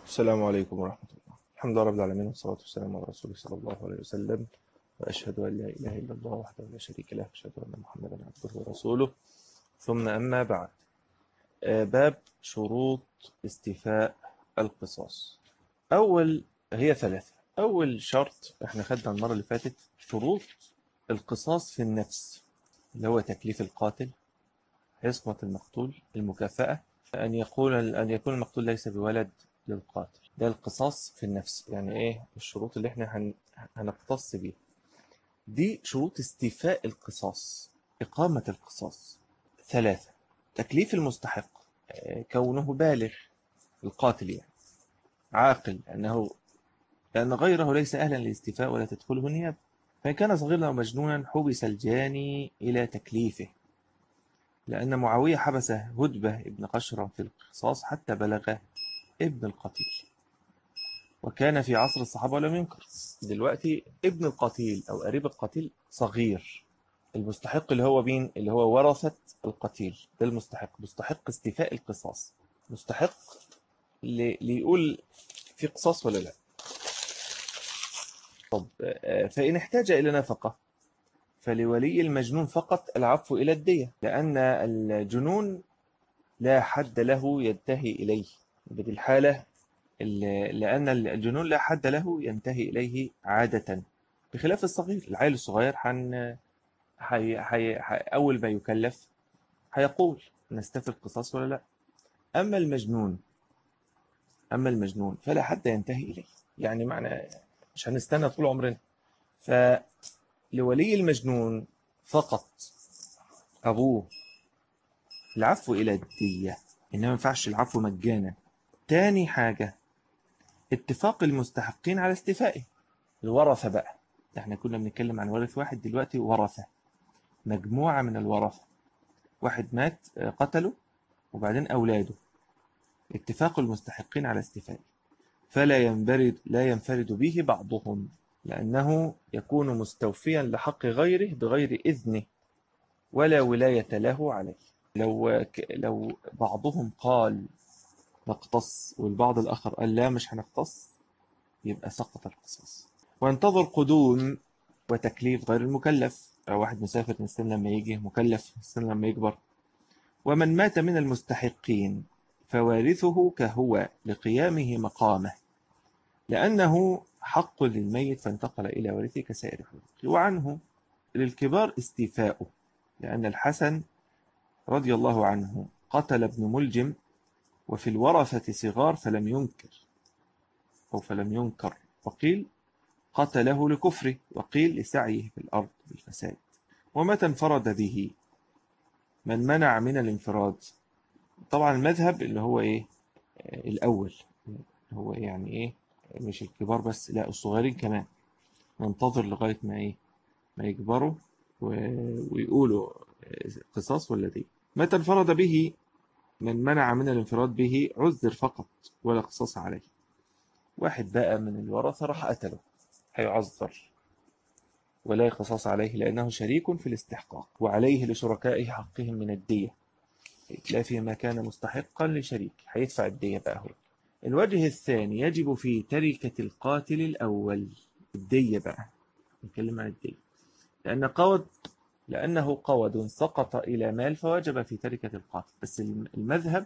السلام عليكم ورحمة الله الحمد لله رب العالمين والصلاة والسلام على رسوله صلى الله عليه وسلم وأشهد أن لا إله إلا الله وحده لا شريك له وأشهد أن محمدا عبده ورسوله ثم أما بعد آه، باب شروط استيفاء القصاص أول هي ثلاثة أول شرط احنا خدنا المرة اللي فاتت شروط القصاص في النفس اللي هو تكليف القاتل عصمة المقتول المكافأة أن يقول أن يكون المقتول ليس بولد للقاتل ده القصاص في النفس يعني إيه الشروط اللي إحنا هن... هنقتص بيها دي شروط استيفاء القصاص إقامة القصاص ثلاثة تكليف المستحق آه، كونه بالغ القاتل يعني عاقل أنه لأن غيره ليس أهلا للاستيفاء ولا تدخله النيابة فإن كان صغيرا أو مجنونا حبس الجاني إلى تكليفه لأن معاوية حبس هدبة ابن قشرة في القصاص حتى بلغ ابن القتيل وكان في عصر الصحابة ولم ينكر دلوقتي ابن القتيل أو قريب القتيل صغير المستحق اللي هو مين اللي هو ورثة القتيل ده المستحق مستحق استيفاء القصاص مستحق اللي يقول في قصاص ولا لا طب آه، فإن احتاج إلى نفقة فلولي المجنون فقط العفو إلى الدية لأن الجنون لا حد له ينتهي إليه بدي الحالة ال- لأن الجنون لا حد له ينتهي إليه عادة بخلاف الصغير العيل الصغير حن حي... حي... حي... أول ما يكلف هيقول نستفي القصاص ولا لا أما المجنون أما المجنون فلا حد ينتهي إليه يعني معنى مش هنستنى طول عمرنا فلولي المجنون فقط أبوه العفو إلى الدية إنما ما ينفعش العفو مجانا تاني حاجة اتفاق المستحقين على استيفائه الورثة بقى احنا كنا بنتكلم عن ورث واحد دلوقتي ورثة مجموعة من الورثة واحد مات آه، قتله وبعدين أولاده اتفاق المستحقين على استيفائه فلا ينفرد لا ينفرد به بعضهم لأنه يكون مستوفيا لحق غيره بغير إذنه ولا ولاية له عليه لو لو بعضهم قال نقتص والبعض الآخر قال لا مش هنقتص يبقى سقط القصاص وانتظر قدوم وتكليف غير المكلف أو واحد مسافر نستنى لما يجي مكلف نستنى لما يكبر ومن مات من المستحقين فوارثه كهو لقيامه مقامه لأنه حق للميت فانتقل إلى ورثه كسائر حقوقه وعنه للكبار استيفاؤه لأن الحسن رضي الله عنه قتل ابن ملجم وفي الورثة صغار فلم ينكر أو فلم ينكر وقيل قتله لكفره وقيل لسعيه في الأرض بالفساد ومتى انفرد به من منع من الانفراد طبعا المذهب اللي هو إيه آه، الأول اللي هو يعني إيه مش الكبار بس لا الصغيرين كمان ننتظر لغاية ما إيه ما يكبروا و- ويقولوا آه، قصاص ولا دي متى انفرد به من منع من الانفراد به عذر فقط ولا قصاص عليه واحد بقى من الورثة راح قتله هيعذر ولا قصاص عليه لأنه شريك في الاستحقاق وعليه لشركائه حقهم من الدية إتلافه ما كان مستحقا لشريك هيدفع الدية بقى هو الوجه الثاني يجب في تركة القاتل الأول الدية بقى نتكلم عن الدية لأن قود لأنه قود سقط إلى مال فوجب في تركة القاتل بس المذهب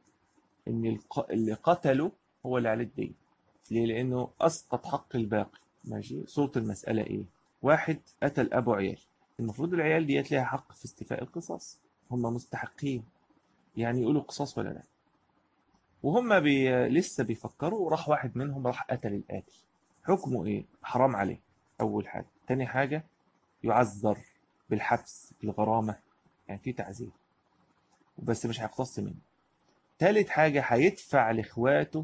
إن الق- اللي قتله هو اللي عليه الدين ليه؟ لأنه أسقط حق الباقي ماشي صورة المسألة إيه واحد قتل أبو عيال المفروض العيال ديت ليها حق في استيفاء القصاص هم مستحقين يعني يقولوا قصاص ولا لا وهم بي... لسه بيفكروا وراح واحد منهم راح قتل القاتل حكمه إيه حرام عليه أول حاجة تاني حاجة يعذر بالحبس بالغرامة يعني في تعذير بس مش هيقتص منه تالت حاجة هيدفع لإخواته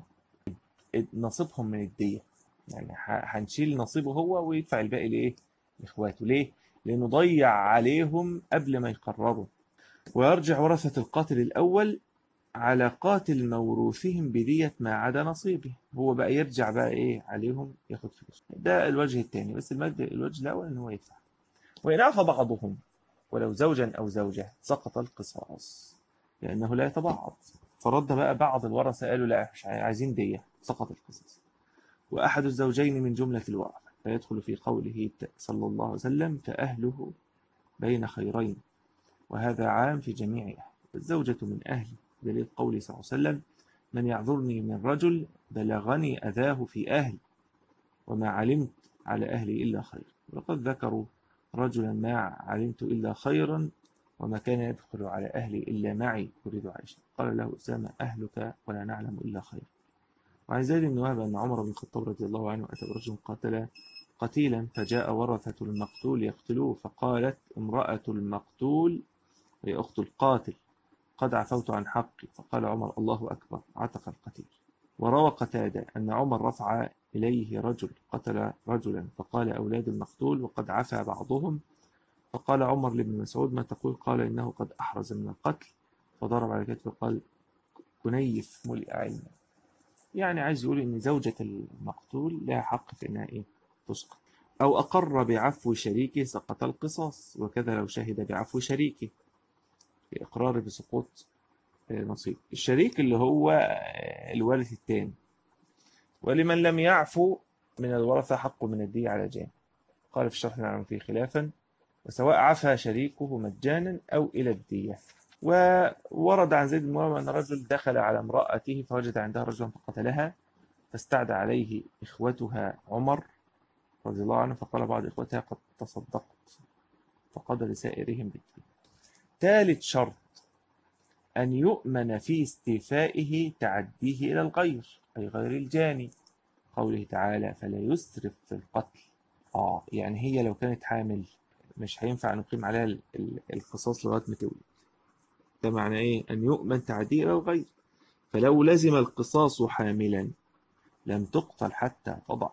نصيبهم من الدية يعني ه- هنشيل نصيبه هو ويدفع الباقي لإيه؟ لإخواته ليه؟ لأنه ضيع عليهم قبل ما يقرروا ويرجع ورثة القاتل الأول على قاتل موروثهم بدية ما عدا نصيبه هو بقى يرجع بقى إيه عليهم ياخد فلوس ده الوجه الثاني بس المد- الوجه الأول إن هو يدفع وإن عفى بعضهم ولو زوجا أو زوجة سقط القصاص لأنه لا يتبعض فرد بقى بعض الورثة قالوا لا مش عايزين دية سقط القصص وأحد الزوجين من جملة الورثة فيدخل في قوله صلى الله عليه وسلم فأهله بين خيرين وهذا عام في جميع أهل الزوجة من أهل دليل قوله صلى الله عليه وسلم من يعذرني من رجل بلغني أذاه في أهلي وما علمت على أهلي إلا خير وقد ذكروا رجلا ما علمت إلا خيرا وما كان يدخل على أهلي إلا معي أريد عائشة قال له أسامة أهلك ولا نعلم إلا خير وعن زيد بن وهب أن عمر بن الخطاب رضي الله عنه أتى برجل قاتل قتيلا فجاء ورثة المقتول يقتلوه فقالت امرأة المقتول هي أخت القاتل قد عفوت عن حقي فقال عمر الله أكبر عتق القتيل وروى قتادة أن عمر رفع إليه رجل قتل رجلا فقال أولاد المقتول وقد عفى بعضهم فقال عمر لابن مسعود ما تقول قال إنه قد أحرز من القتل فضرب على كتفه وقال كنيف ملئ علما يعني عايز يقول إن زوجة المقتول لها حق في إنها إيه تسقط أو أقر بعفو شريكه سقط القصاص وكذا لو شهد بعفو شريكه في إقرار بسقوط نصيب الشريك اللي هو الوارث الثاني ولمن لم يعفو من الورثة حق من الدية على جانب قال في الشرح نعلم فيه خلافا وسواء عفى شريكه مجانا أو إلى الدية وورد عن زيد بن أن رجل دخل على امرأته فوجد عندها رجلا فقتلها فاستعدى عليه إخوتها عمر رضي الله عنه فقال بعض إخوتها قد تصدقت فقضى لسائرهم بالدين ثالث شرط أن يؤمن في استيفائه تعديه إلى الغير أي غير الجاني قوله تعالى فلا يسرف في القتل آه يعني هي لو كانت حامل مش هينفع نقيم عليها القصاص لغاية ما تولد ده معنى إيه أن يؤمن تعديه إلى الغير فلو لزم القصاص حاملا لم تقتل حتى تضع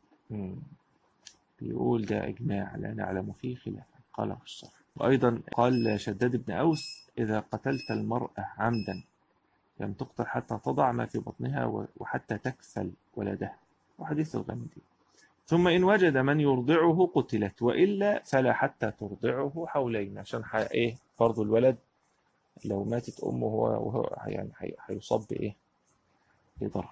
بيقول ده إجماع لا نعلم فيه خلافا قاله الشرع وأيضا قال شداد بن أوس إذا قتلت المرأة عمدا لم تقتل حتى تضع ما في بطنها وحتى تكفل ولدها وحديث الغامدي ثم إن وجد من يرضعه قتلت وإلا فلا حتى ترضعه حولين عشان إيه فرض الولد لو ماتت أمه وهو يعني هيصاب بإيه بضرر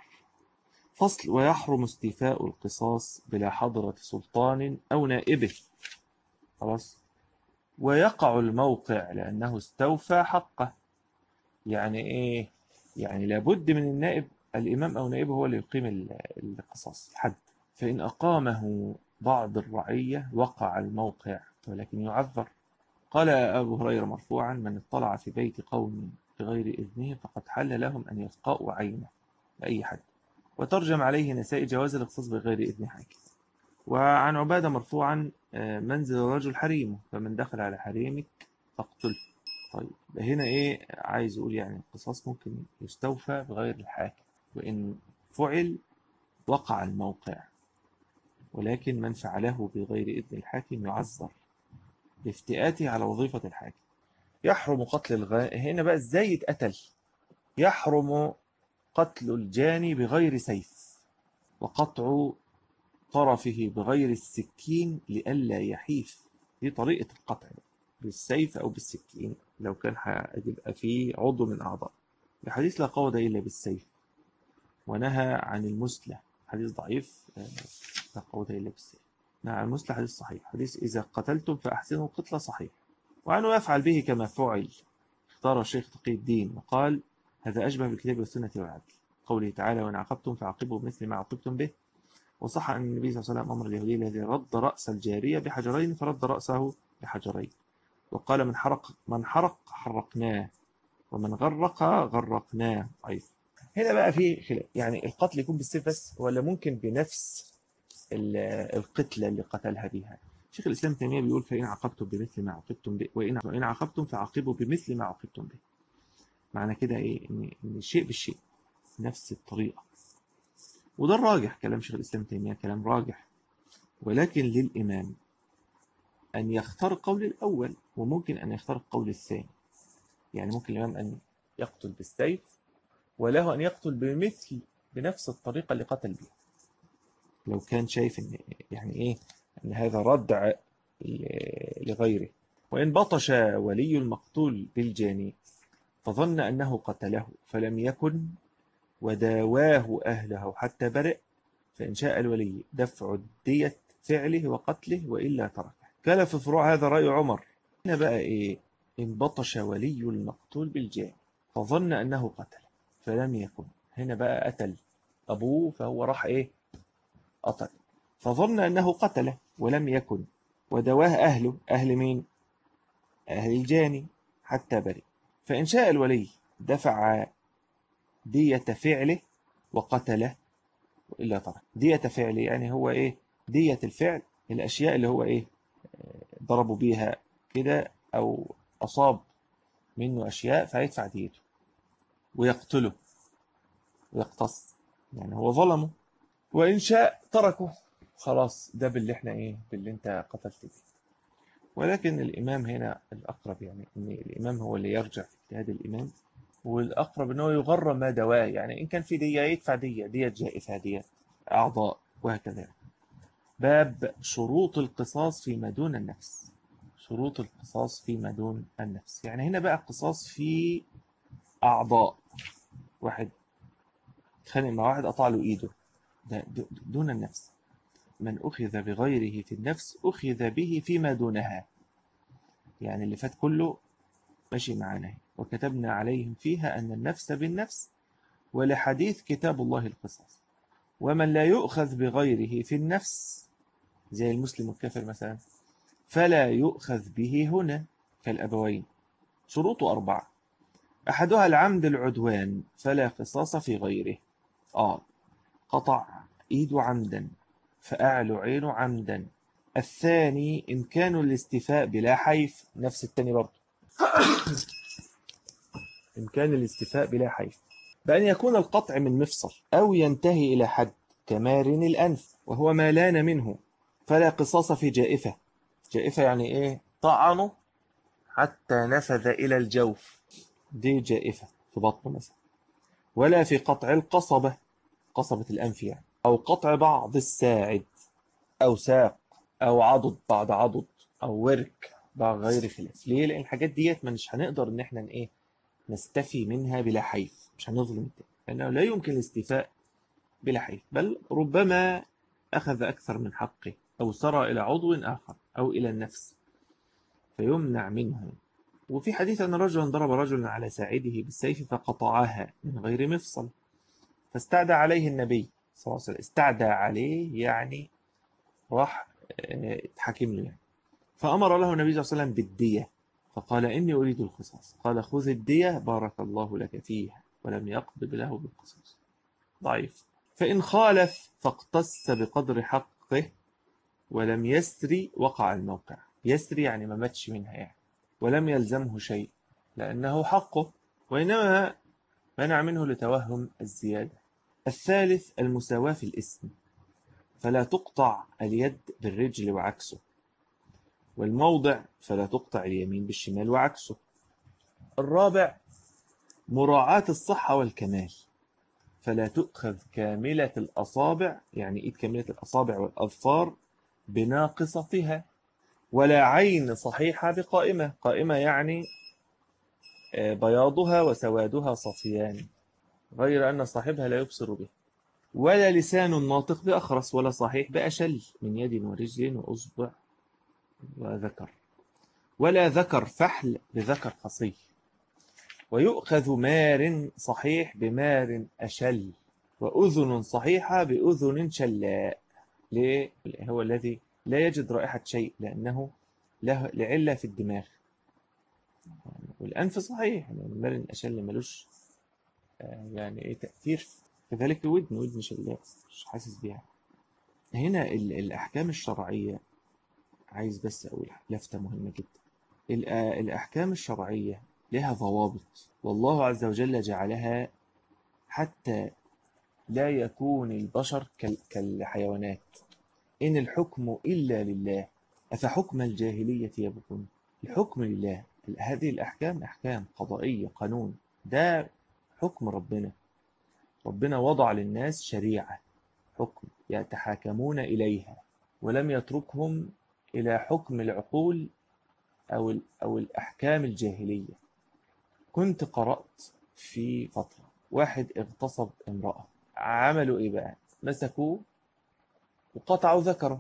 فصل ويحرم استيفاء القصاص بلا حضرة سلطان أو نائبه خلاص ويقع الموقع لأنه استوفى حقه يعني إيه يعني لابد من النائب الإمام أو نائبه هو اللي يقيم القصاص الحد فإن أقامه بعض الرعية وقع الموقع ولكن يعذر قال أبو هريرة مرفوعا من اطلع في بيت قوم بغير إذنه فقد حل لهم أن يفقأوا عينه لأي حد وترجم عليه نساء جواز الاختصاص بغير إذن حاكم وعن عبادة مرفوعا منزل الرجل حريمه فمن دخل على حريمك فاقتله طيب هنا ايه عايز اقول يعني القصاص ممكن يستوفى بغير الحاكم وان فعل وقع الموقع ولكن من فعله بغير إذن الحاكم يعذر بافتئاته على وظيفة الحاكم يحرم قتل الغ... هنا بقى ازاي يتقتل يحرم قتل الجاني بغير سيف وقطع طرفه بغير السكين لئلا يحيف دي طريقة القطع بالسيف أو بالسكين لو كان هيبقى فيه عضو من أعضاء الحديث لا قوة إلا بالسيف ونهى عن المسلة حديث ضعيف لا قوة إلا بالسيف نهى عن المسلة حديث صحيح حديث إذا قتلتم فأحسنوا القتلة صحيح وعنه يفعل به كما فعل اختار الشيخ تقي الدين وقال هذا أشبه بالكتاب والسنة والعدل قوله تعالى وإن عاقبتم فعاقبوا بمثل ما عاقبتم به وصح أن النبي صلى الله عليه وسلم أمر اليهودي الذي رد رأس الجارية بحجرين فرد رأسه بحجرين وقال من حرق من حرق حرقناه ومن غرق غرقناه أيضا هنا بقى في خلاف يعني القتل يكون بالسيف بس ولا ممكن بنفس القتلة اللي قتلها بها شيخ الإسلام تيمية بيقول فإن عاقبتم بمثل ما عاقبتم به وإن وإن عاقبتم فعاقبوا بمثل ما عاقبتم به معنى كده إيه إن إن الشيء بالشيء نفس الطريقة وده الراجح كلام شيخ الإسلام تيمية كلام راجح ولكن للإمام أن يختار القول الأول وممكن أن يختار القول الثاني يعني ممكن الإمام أن يقتل بالسيف وله أن يقتل بمثل بنفس الطريقة اللي قتل بها لو كان شايف إن يعني إيه أن هذا ردع لغيره وإن بطش ولي المقتول بالجاني فظن أنه قتله فلم يكن وداواه أهله حتى برئ فإن شاء الولي دفع دية فعله وقتله وإلا تركه كان في فروع هذا رأي عمر هنا بقى إيه إن بطش ولي المقتول بالجاه فظن أنه قتل فلم يكن هنا بقى قتل أبوه فهو راح إيه قتل فظن أنه قتله ولم يكن ودواه أهله أهل مين أهل الجاني حتى برئ فإن شاء الولي دفع دية فعله وقتله وإلا ترك دية فعله يعني هو إيه دية الفعل الأشياء اللي هو إيه ضربوا بيها كده أو أصاب منه أشياء فيدفع ديته ويقتله ويقتص يعني هو ظلمه وإن شاء تركه خلاص ده باللي احنا ايه باللي انت قتلت بيه ولكن الإمام هنا الأقرب يعني إن الإمام هو اللي يرجع في اجتهاد الإمام والأقرب إنه يغرم ما دواه يعني إن كان في دية يدفع دية دية جائفة دية أعضاء وهكذا باب شروط القصاص فيما دون النفس شروط القصاص فيما دون النفس يعني هنا بقى قصاص في أعضاء واحد خانق مع واحد قطع له إيده ده دون النفس من أخذ بغيره في النفس أخذ به فيما دونها يعني اللي فات كله ماشي معانا وكتبنا عليهم فيها أن النفس بالنفس ولحديث كتاب الله القصاص ومن لا يؤخذ بغيره في النفس زي المسلم الكافر مثلا فلا يؤخذ به هنا كالأبوين شروط أربعة أحدها العمد العدوان فلا قصاص في غيره آه قطع إيد عمدا فأعل عين عمدا الثاني إمكان الاستفاء بلا حيف نفس الثاني برضه إمكان الاستفاء بلا حيف بأن يكون القطع من مفصل أو ينتهي إلى حد كمارن الأنف وهو ما لان منه فلا قصاص في جائفة جائفة يعني إيه طعنه حتى نفذ إلى الجوف دي جائفة في بطنه مثلا ولا في قطع القصبة قصبة الأنف يعني أو قطع بعض الساعد أو ساق أو عضد بعد عضد أو ورك بعد غير خلاف ليه؟ لأن الحاجات ديت مش هنقدر إن إحنا إيه نستفي منها بلا حيف مش هنظلم لأنه لا يمكن الاستيفاء بلا حيف بل ربما أخذ أكثر من حقه أو سرى إلى عضو آخر أو إلى النفس فيمنع منه وفي حديث أن رجلا ضرب رجلا على ساعده بالسيف فقطعها من غير مفصل فاستعدى عليه النبي صلى الله عليه وسلم استعدى عليه يعني راح اتحاكم له يعني فأمر له النبي صلى الله عليه وسلم بالدية فقال إني أريد القصاص قال خذ الدية بارك الله لك فيها ولم يقبض له بالقصاص ضعيف فإن خالف فاقتص بقدر حقه ولم يسري وقع الموقع يسري يعني ما ماتش منها يعني ولم يلزمه شيء لأنه حقه وإنما منع منه لتوهم الزيادة الثالث المساواة في الاسم فلا تقطع اليد بالرجل وعكسه والموضع فلا تقطع اليمين بالشمال وعكسه الرابع مراعاة الصحة والكمال فلا تؤخذ كاملة الأصابع يعني إيد كاملة الأصابع والأظفار بناقصتها ولا عين صحيحة بقائمة قائمة يعني بياضها وسوادها صفيان غير أن صاحبها لا يبصر به ولا لسان ناطق بأخرس ولا صحيح بأشل من يد ورجل وأصبع وذكر ولا ذكر فحل بذكر قصي ويؤخذ مار صحيح بمار أشل وأذن صحيحة بأذن شلاء ليه؟ هو الذي لا يجد رائحة شيء لأنه له لعلة في الدماغ والأنف صحيح يعني المار الأشل ملوش يعني ايه تأثير كذلك الودن ودن شلاء مش حاسس بيها هنا الأحكام الشرعية عايز بس أقول لفتة مهمة جدا الأحكام الشرعية لها ضوابط والله عز وجل جعلها حتى لا يكون البشر كالحيوانات إن الحكم إلا لله أفحكم الجاهلية يبقون الحكم لله هذه الأحكام أحكام قضائية قانون ده حكم ربنا ربنا وضع للناس شريعة حكم يتحاكمون إليها ولم يتركهم إلى حكم العقول أو, أو الأحكام الجاهلية كنت قرأت في فترة واحد اغتصب امرأة عملوا ايه بقى مسكوه وقطعوا ذكره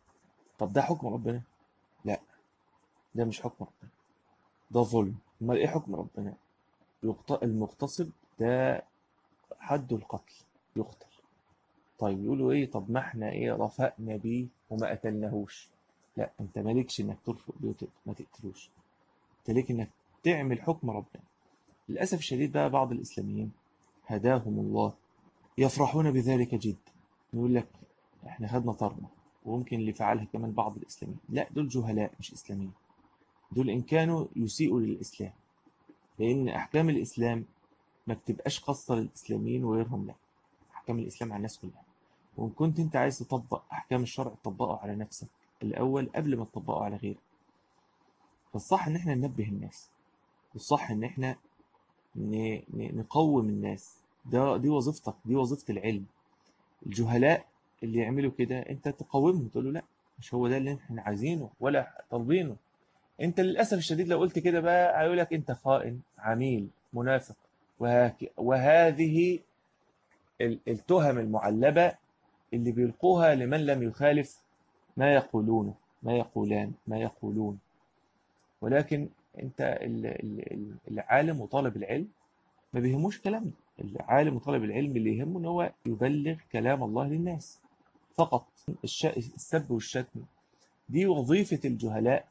طب ده حكم ربنا لا ده مش حكم ربنا ده ظلم امال ايه حكم ربنا يقط- المغتصب ده حد القتل يقتل طيب يقولوا ايه طب ما احنا ايه رفقنا بيه وما قتلناهوش لا انت مالكش انك ترفق بيه وتقتل ما تقتلوش انت ليك انك تعمل حكم ربنا للاسف الشديد بقى بعض الاسلاميين هداهم الله يفرحون بذلك جدا يقول لك احنا خدنا طرنا وممكن اللي فعلها كمان بعض الاسلاميين لا دول جهلاء مش اسلاميين دول ان كانوا يسيئوا للاسلام لان احكام الاسلام ما بتبقاش خاصه للاسلاميين وغيرهم لا احكام الاسلام على الناس كلها وان كنت انت عايز تطبق احكام الشرع تطبقه على نفسك الاول قبل ما تطبقه على غيرك فالصح ان احنا ننبه الناس والصح ان احنا ن- ن- نقوم الناس ده دي وظيفتك دي وظيفة العلم الجهلاء اللي يعملوا كده انت تقومهم تقول له لا مش هو ده اللي احنا عايزينه ولا طالبينه انت للاسف الشديد لو قلت كده بقى هيقول لك انت خائن عميل منافق وهك وهذه ال- التهم المعلبة اللي بيلقوها لمن لم يخالف ما يقولونه ما يقولان ما يقولون ولكن انت ال- ال- ال- العالم وطالب العلم ما بيهموش كلام ده العالم وطالب العلم اللي يهمه ان هو يبلغ كلام الله للناس فقط الش- السب والشتم دي وظيفة الجهلاء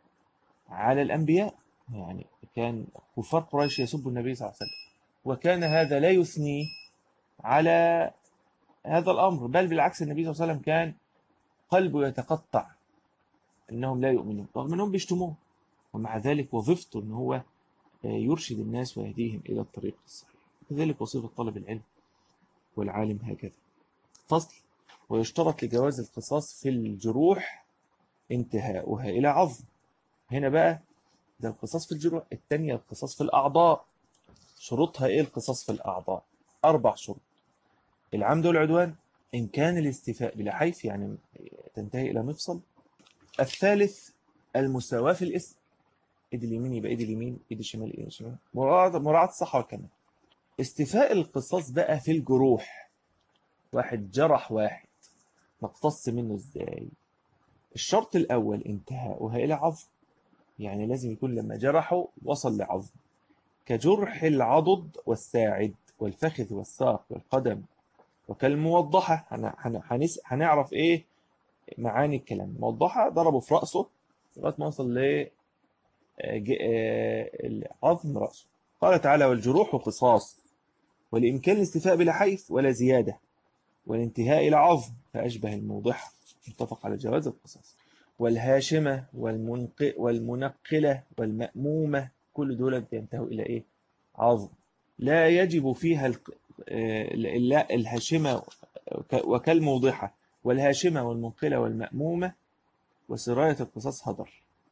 على الأنبياء يعني كان كفار قريش يسب النبي صلى الله عليه وسلم وكان هذا لا يثني على هذا الأمر بل بالعكس النبي صلى الله عليه وسلم كان قلبه يتقطع أنهم لا يؤمنون رغم أنهم بيشتموه ومع ذلك وظيفته أن هو يرشد الناس ويهديهم إلى الطريق الصحيح كذلك وصيفة طلب العلم والعالم هكذا فصل ويشترط لجواز القصاص في الجروح انتهاؤها إلى عظم هنا بقى ده القصاص في الجروح الثانية القصاص في الأعضاء شروطها إيه القصاص في الأعضاء أربع شروط العمد والعدوان إن كان الاستيفاء بلا حيف يعني تنتهي إلى مفصل الثالث المساواة في الاسم ايد اليمين يبقى ايد اليمين ايد الشمال ايد الشمال مراعاة مراعاة الصحة والكمال استيفاء القصاص بقى في الجروح واحد جرح واحد نقتص منه ازاي الشرط الاول انتهاؤها الى عظم يعني لازم يكون لما جرحه وصل لعظم كجرح العضد والساعد والفخذ والساق والقدم وكالموضحة هن- هن- هنس- هنعرف ايه معاني الكلام موضحة ضربه في رأسه لغاية ما وصل ل ج- آه، العظم رأسه قال تعالى والجروح قصاص والإمكان الاستيفاء بلا حيف ولا زيادة والانتهاء إلى عظم فأشبه الموضحة متفق على جواز القصاص والهاشمة والمنق والمنقلة والمأمومة كل دول بينتهوا إلى إيه عظم لا يجب فيها الق- آه، لا الهاشمة وك- وكالموضحة والهاشمة والمنقلة والمأمومة وسراية القصاص هدر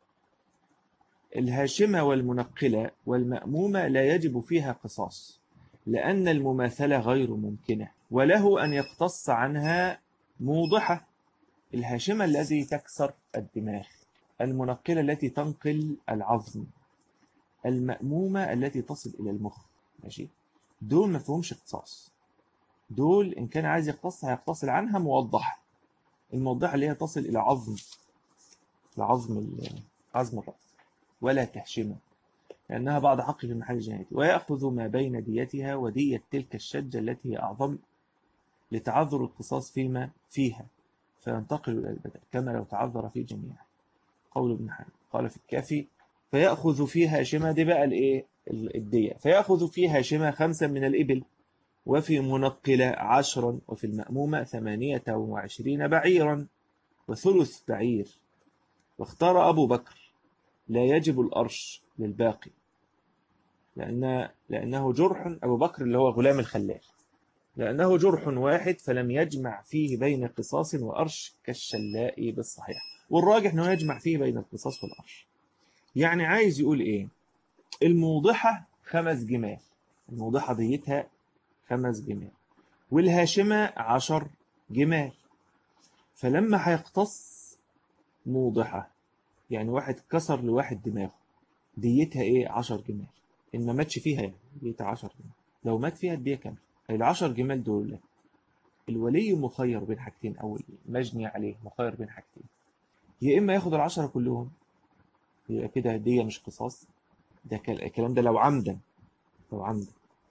الهاشمة والمنقلة والمأمومة لا يجب فيها قصاص لأن المماثلة غير ممكنة وله أن يقتص عنها موضحة الهاشمة الذي تكسر الدماغ المنقلة التي تنقل العظم المأمومة التي تصل إلى المخ ماشي دول ما فيهمش قصاص دول إن كان عايز يقتص هيقتصر عنها موضحة الموضحة اللي هي تصل إلى عظم لعظم ال- عظم الرأس ولا تهشمه لأنها بعض حق في محل جنايته ويأخذ ما بين ديتها ودية تلك الشجة التي هي أعظم لتعذر القصاص فيما فيها فينتقل إلى البدل كما لو تعذر في جميعها قول ابن حزم قال في الكافي فيأخذ فيها شمة دي بقى الإيه ال- الدية فيأخذ فيها شمة خمسا من الإبل وفي منقلة عشرا وفي المأمومة ثمانية وعشرين بعيرا وثلث بعير واختار أبو بكر لا يجب الأرش للباقي لأن لأنه جرح أبو بكر اللي هو غلام الخلال لأنه جرح واحد فلم يجمع فيه بين قصاص وأرش كالشلاء بالصحيح والراجح أنه يجمع فيه بين القصاص والأرش يعني عايز يقول إيه الموضحة خمس جمال الموضحة ديتها خمس جمال والهاشمة عشر جمال فلما هيقتص موضحة يعني واحد كسر لواحد دماغه ديتها ايه عشر جمال إن ما ماتش فيها يعني دية 10 جمال لو مات فيها الدية كاملة العشر جمال دول الولي مخير بين حاجتين أو المجني عليه مخير بين حاجتين يا إما ياخد العشرة كلهم يبقى كده دية مش قصاص ده كل- الكلام ده لو عمدا لو عمدا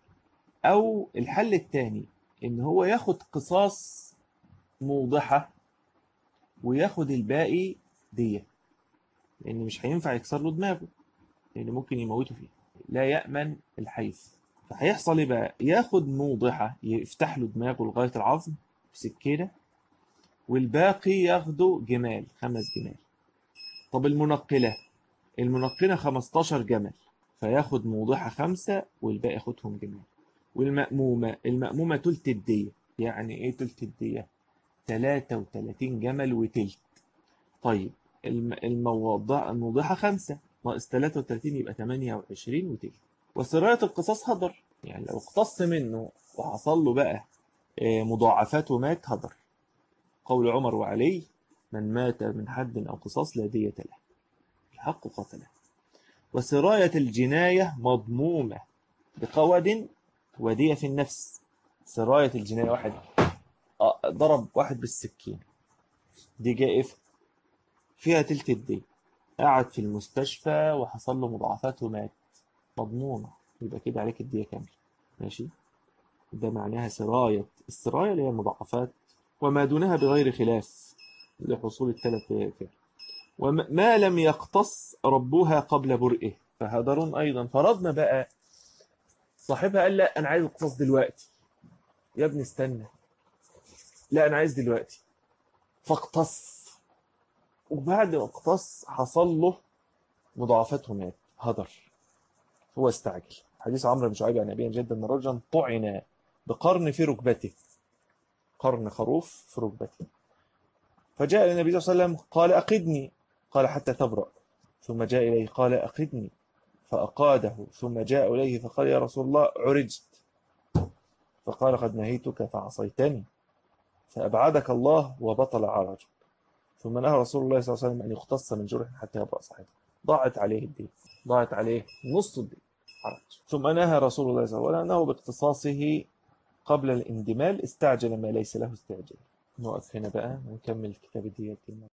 أو الحل التاني إن هو ياخد قصاص موضحة وياخد الباقي دية لأن مش هينفع يكسر له دماغه لأن ممكن يموته فيه لا يأمن الحيث فهيحصل ايه بقى ياخد موضحة يفتح له دماغه لغاية العظم بسكينة والباقي ياخده جمال خمس جمال طب المنقلة المنقلة 15 جمل فياخد موضحة خمسة والباقي ياخدهم جمال والمأمومة المأمومة تلت الدية يعني ايه تلت الدية 33 جمل وتلت طيب الم- الموضع الموضحة خمسة ناقص 33 يبقى 28 وتلت وسراية القصاص هدر يعني لو اقتص منه وحصل له بقى آه، مضاعفات ومات هدر قول عمر وعلي من مات من حد أو قصاص لا دية له الحق قتله وسراية الجناية مضمومة بقود ودية في النفس سراية الجناية واحد آه، ضرب واحد بالسكين دي جائفة فيها تلت الدين قعد في المستشفى وحصل له مضاعفات ومات مضمونة يبقى كده عليك الدية كاملة ماشي ده معناها سراية السراية اللي هي المضاعفات وما دونها بغير خلاف لحصول الثلاث فعل وما لم يقتص ربها قبل برئه فهدر أيضا فرضنا بقى صاحبها قال لا أنا عايز القصاص دلوقتي يا ابني استنى لا أنا عايز دلوقتي فاقتص وبعد ما اقتص حصل له مضاعفات ومات هدر هو استعجل حديث عمرو بن شعيب عن أبي جدا أن رجلا طعن بقرن في ركبته قرن خروف في ركبته فجاء إلى النبي صلى الله عليه وسلم قال أقدني قال حتى تبرأ ثم جاء إليه قال أقدني فأقاده ثم جاء إليه فقال يا رسول الله عرجت فقال قد نهيتك فعصيتني فأبعدك الله وبطل عرجك ثم نهى رسول الله صلى الله عليه وسلم أن يختص من جرح حتى يبرأ صاحبه ضاعت عليه الدين ضاعت عليه نص الدين حرج ثم نهى رسول الله صلى الله عليه وسلم أنه باقتصاصه قبل الاندمال استعجل ما ليس له استعجال نقف هنا بقى ونكمل كتاب الديات